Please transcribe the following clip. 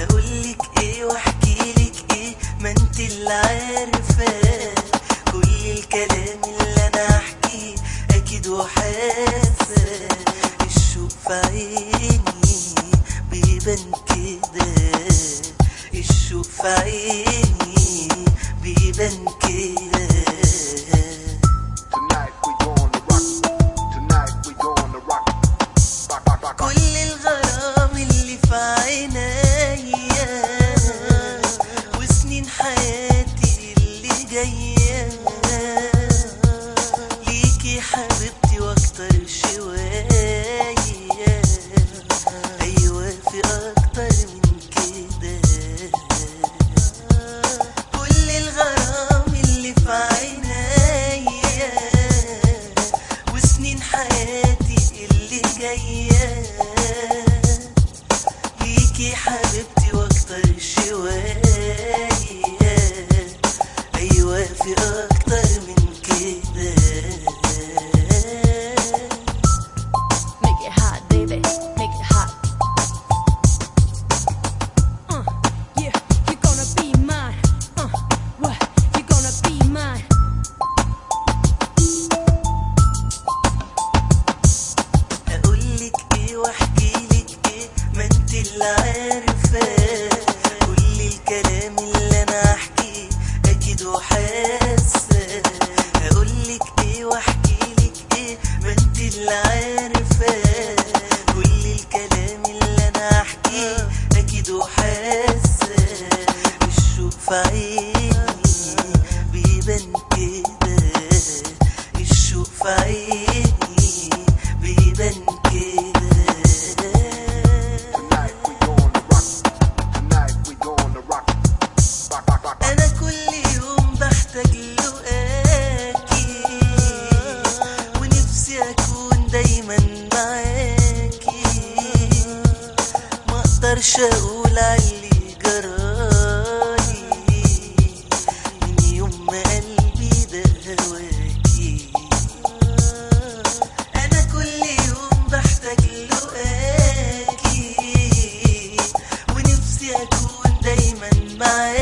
اقولك ايه واحكيلك ايه ما انت اللي عارفه كل الكلام اللي انا احكيه اكيد وحاسه الشوق في عيني بيبان كده الشوق في عيني بيبان كده Tonight we gonna rock. Tonight we gonna rock. Rock, rock, rock, rock. كل الغرام اللي في عينيا وسنين حياتي اللي جاية ليكي حبيبتي واكتر شوية ايوه في اكتر من كده كل الغرام اللي في عينيا وسنين حياتي اللي جايه ليكي حبيبتي واكتر شوية ايوه في اكتر من كده Make it hot, baby. Make it hot. Uh, yeah, you're gonna be mine. Uh, what? You're gonna be mine. اقولك ايه واحكيلك ايه ما انت اللي عارفه كل الكلام اللي انا احكيه اكيد وحاسه اقولك ايه واحكيلك ايه ما انت اللي عارفه كل الكلام اللي انا احكيه اكيد وحاسه الشوق في عيني بيبان كده الشوق في عيني بيبان كده Tonight we gonna rock. Tonight we gonna rock. Rock, rock, rock, rock. انا كل يوم بحتاج لقاكي ونفسي اكون دايما معاكي ما اقدرش اقول علي جرالي من يوم ما قلبي ده هواكي انا كل يوم بحتاج لقاكي ونفسي اكون دايما معاكي